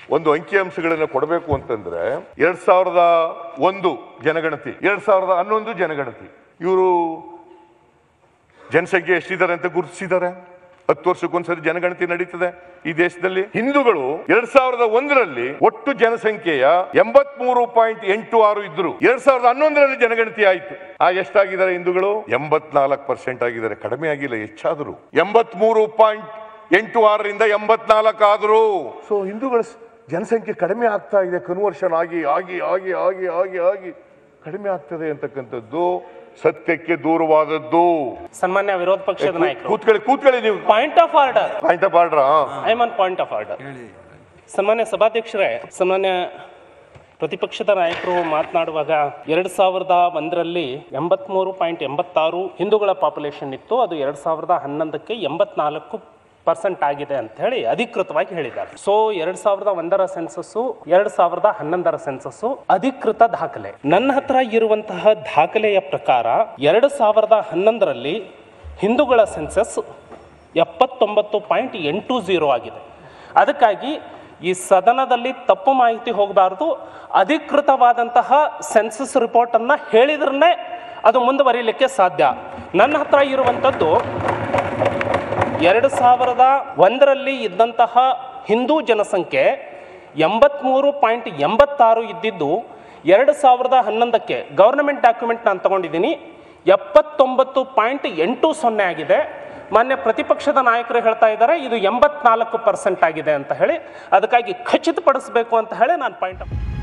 ಒಂದು ಅಂಕಿಅಂಶಗಳನ್ನ ಕೊಡಬೇಕು ಅಂತಂದ್ರೆ ಎರಡ್ ಸಾವಿರದ ಒಂದು ಜನಗಣತಿ ಎರಡ್ ಸಾವಿರದ ಹನ್ನೊಂದು ಜನಗಣತಿ ಇವರು ಜನಸಂಖ್ಯೆ ಎಷ್ಟಿದ್ದಾರೆ ಅಂತ ಗುರುತಿಸಿದ್ದಾರೆ ಹತ್ತು ವರ್ಷಕ್ಕೊಂದ್ಸರಿ ಜನಗಣತಿ ನಡೀತದೆ ಈ ದೇಶದಲ್ಲಿ ಹಿಂದೂಗಳು ಎರಡ್ ಸಾವಿರದ ಒಂದರಲ್ಲಿ ಒಟ್ಟು ಜನಸಂಖ್ಯೆಯ ಎಂಬತ್ ಮೂರು ಪಾಯಿಂಟ್ ಎಂಟು ಆರು ಇದ್ರು ಎರಡ್ ಸಾವಿರದ ಹನ್ನೊಂದರಲ್ಲಿ ಜನಗಣತಿ ಆಯ್ತು ಆ ಎಷ್ಟಾಗಿದ್ದಾರೆ ಹಿಂದೂಗಳು ಎಂಬತ್ನಾಲ್ಕು ಪರ್ಸೆಂಟ್ ಆಗಿದ್ದಾರೆ ಕಡಿಮೆ ಆಗಿಲ್ಲ ಹೆಚ್ಚಾದ್ರು ಎಂಬತ್ ಮೂರು ಪಾಯಿಂಟ್ ಎಂಟು ಆರರಿಂದ ಎಂಬತ್ನಾಲ್ಕು ಆದ್ರು ಸೊ ಹಿಂದೂಗಳ ಸ್- ಜನಸಂಖ್ಯೆ ಕಡಿಮೆ ಆಗ್ತಾ ಇದೆ ಕನ್ವರ್ಷನ್ ಆಗಿ ಆಗಿ ಆಗಿ ಆಗಿ ಆಗಿ ಆಗಿ ಕಡಿಮೆ ಆಗ್ತದೆ ಅಂತಕ್ಕಂಥದ್ದು ಸತ್ಯಕ್ಕೆ ದೂರವಾದದ್ದು ಸನ್ಮಾನ್ಯ ವಿರೋಧ ಪಕ್ಷದ ನಾಯಕರು ಕೂತ್ಕೊಳ್ಳಿ ಕೂತ್ಕೊಳ್ಳಿ ನೀವು point of order point of ಆರ್ಡ್ರಾ I on point of order ಸನ್ಮಾನ್ಯ ಸಭಾಧ್ಯಕ್ಷರೇ ಸನ್ಮಾನ್ಯ ಪ್ರತಿಪಕ್ಷದ ನಾಯಕರು ಮಾತನಾಡುವಾಗ ಎರಡ್ ಸಾವಿರದ ಒಂದರಲ್ಲಿ ಎಂಬತ್ಮೂರು ಪಾಯಿಂಟ್ ಎಂಬತ್ತಾರು ಹಿಂದೂಗಳ ಪಾಪ್ಯುಲೇಷನ್ ಇತ್ತು ಅದು ಎರಡ್ ಸಾವಿರದ ಹನ್ನೊಂದಕ್ಕೆ ಎಂಬತ್ನಾಲ್ಕು ಪರ್ಸೆಂಟ್ ಆಗಿದೆ ಅಂತ ಹೇಳಿ ಅಧಿಕೃತವಾಗಿ ಹೇಳಿದ್ದಾರೆ ಸೊ ಎರಡ್ ಸಾವಿರದ ಒಂದರ ಸೆನ್ಸಸ್ಸು ಎರಡ್ ಸಾವಿರದ ಹನ್ನೊಂದರ ಸೆನ್ಸಸ್ಸು ಅಧಿಕೃತ ದಾಖಲೆ ನನ್ನ ಹತ್ರ ಇರುವಂತಹ ದಾಖಲೆಯ ಪ್ರಕಾರ ಎರಡು ಸಾವಿರದ ಹನ್ನೊಂದರಲ್ಲಿ ಹಿಂದೂಗಳ ಸೆನ್ಸಸ್ ಎಪ್ಪತ್ತೊಂಬತ್ತು ಪಾಯಿಂಟ್ ಎಂಟು ಝೀರೋ ಆಗಿದೆ ಅದಕ್ಕಾಗಿ ಈ ಸದನದಲ್ಲಿ ತಪ್ಪು ಮಾಹಿತಿ ಹೋಗಬಾರ್ದು ಅಧಿಕೃತವಾದಂತಹ ಸೆನ್ಸಸ್ ರಿಪೋರ್ಟನ್ನು ಹೇಳಿದ್ರೇ ಅದು ಮುಂದುವರಿಲಿಕ್ಕೆ ಸಾಧ್ಯ ನನ್ನ ಹತ್ರ ಇರುವಂಥದ್ದು ಎರಡು ಸಾವಿರದ ಒಂದರಲ್ಲಿ ಇದ್ದಂತಹ ಹಿಂದೂ ಜನಸಂಖ್ಯೆ ಎಂಬತ್ತ್ಮೂರು ಪಾಯಿಂಟ್ ಎಂಬತ್ತಾರು ಇದ್ದಿದ್ದು ಎರಡು ಸಾವಿರದ ಹನ್ನೊಂದಕ್ಕೆ ಗೌರ್ನಮೆಂಟ್ ಡಾಕ್ಯುಮೆಂಟ್ ನಾನು ತಗೊಂಡಿದ್ದೀನಿ ಎಪ್ಪತ್ತೊಂಬತ್ತು ಪಾಯಿಂಟ್ ಎಂಟು ಸೊನ್ನೆ ಆಗಿದೆ ಮಾನ್ಯ ಪ್ರತಿಪಕ್ಷದ ನಾಯಕರು ಹೇಳ್ತಾ ಇದ್ದಾರೆ ಇದು ಎಂಬತ್ನಾಲ್ಕು ಪರ್ಸೆಂಟ್ ಆಗಿದೆ ಅಂತ ಹೇಳಿ ಅದಕ್ಕಾಗಿ ಖಚಿತಪಡಿಸಬೇಕು ಅಂತ ಹೇಳಿ ನಾನು ಪಾಯಿಂಟ್